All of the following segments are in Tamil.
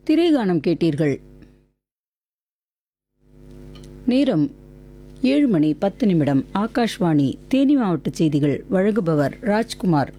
திரைகானம் கேட்டீர்கள் நேரம் ஏழு மணி பத்து நிமிடம் ஆகாஷ்வாணி தேனி மாவட்ட செய்திகள் வழங்குபவர் ராஜ்குமார்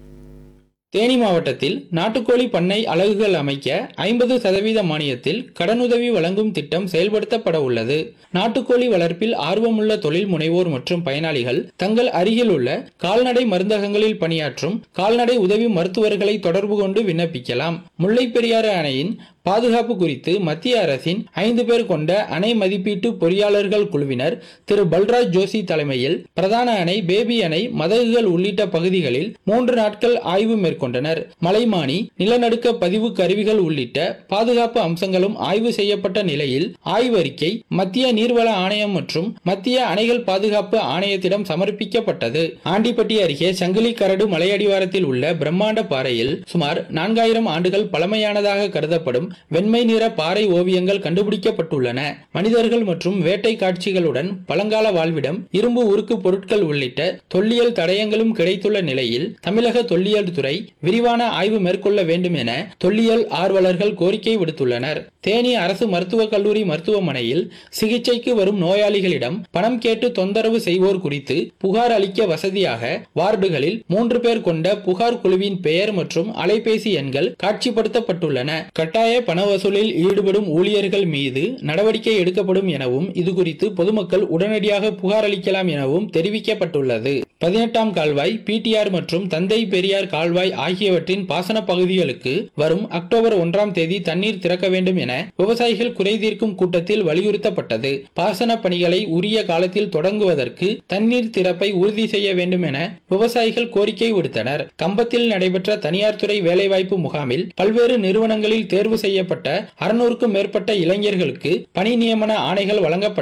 தேனி மாவட்டத்தில் நாட்டுக்கோழி பண்ணை அலகுகள் அமைக்க ஐம்பது சதவீத மானியத்தில் கடனுதவி வழங்கும் திட்டம் செயல்படுத்தப்பட உள்ளது நாட்டுக்கோழி வளர்ப்பில் ஆர்வமுள்ள தொழில் முனைவோர் மற்றும் பயனாளிகள் தங்கள் அருகில் உள்ள கால்நடை மருந்தகங்களில் பணியாற்றும் கால்நடை உதவி மருத்துவர்களை தொடர்பு கொண்டு விண்ணப்பிக்கலாம் முல்லைப் பெரியாறு அணையின் பாதுகாப்பு குறித்து மத்திய அரசின் ஐந்து பேர் கொண்ட அணை மதிப்பீட்டு பொறியாளர்கள் குழுவினர் திரு பல்ராஜ் ஜோஷி தலைமையில் பிரதான அணை பேபி அணை மதகுகள் உள்ளிட்ட பகுதிகளில் மூன்று நாட்கள் ஆய்வு மேற்கொண்டனர் மலைமானி நிலநடுக்க பதிவு கருவிகள் உள்ளிட்ட பாதுகாப்பு அம்சங்களும் ஆய்வு செய்யப்பட்ட நிலையில் ஆய்வறிக்கை மத்திய நீர்வள ஆணையம் மற்றும் மத்திய அணைகள் பாதுகாப்பு ஆணையத்திடம் சமர்ப்பிக்கப்பட்டது ஆண்டிப்பட்டி அருகே சங்கிலி கரடு மலையடிவாரத்தில் உள்ள பிரம்மாண்ட பாறையில் சுமார் நான்காயிரம் ஆண்டுகள் பழமையானதாக கருதப்படும் வெண்மை நிற பாறை ஓவியங்கள் கண்டுபிடிக்கப்பட்டுள்ளன மனிதர்கள் மற்றும் வேட்டை காட்சிகளுடன் பழங்கால வாழ்விடம் இரும்பு உருக்கு பொருட்கள் உள்ளிட்ட தொல்லியல் தடயங்களும் கிடைத்துள்ள நிலையில் தமிழக தொல்லியல் துறை விரிவான ஆய்வு மேற்கொள்ள வேண்டும் என தொல்லியல் ஆர்வலர்கள் கோரிக்கை விடுத்துள்ளனர் தேனி அரசு மருத்துவக் கல்லூரி மருத்துவமனையில் சிகிச்சைக்கு வரும் நோயாளிகளிடம் பணம் கேட்டு தொந்தரவு செய்வோர் குறித்து புகார் அளிக்க வசதியாக வார்டுகளில் மூன்று பேர் கொண்ட புகார் குழுவின் பெயர் மற்றும் அலைபேசி எண்கள் காட்சிப்படுத்தப்பட்டுள்ளன கட்டாய பண வசூலில் ஈடுபடும் ஊழியர்கள் மீது நடவடிக்கை எடுக்கப்படும் எனவும் இதுகுறித்து பொதுமக்கள் உடனடியாக புகார் அளிக்கலாம் எனவும் தெரிவிக்கப்பட்டுள்ளது பதினெட்டாம் கால்வாய் பிடிஆர் மற்றும் தந்தை பெரியார் கால்வாய் ஆகியவற்றின் பாசன பகுதிகளுக்கு வரும் அக்டோபர் ஒன்றாம் தேதி தண்ணீர் திறக்க வேண்டும் என விவசாயிகள் குறை தீர்க்கும் கூட்டத்தில் வலியுறுத்தப்பட்டது பாசன பணிகளை உரிய காலத்தில் தொடங்குவதற்கு தண்ணீர் திறப்பை உறுதி செய்ய வேண்டும் என விவசாயிகள் கோரிக்கை விடுத்தனர் கம்பத்தில் நடைபெற்ற தனியார் துறை வேலைவாய்ப்பு முகாமில் பல்வேறு நிறுவனங்களில் தேர்வு செய்யப்பட்ட அறுநூறுக்கும் மேற்பட்ட இளைஞர்களுக்கு பணி நியமன ஆணைகள் வழங்கப்பட்டன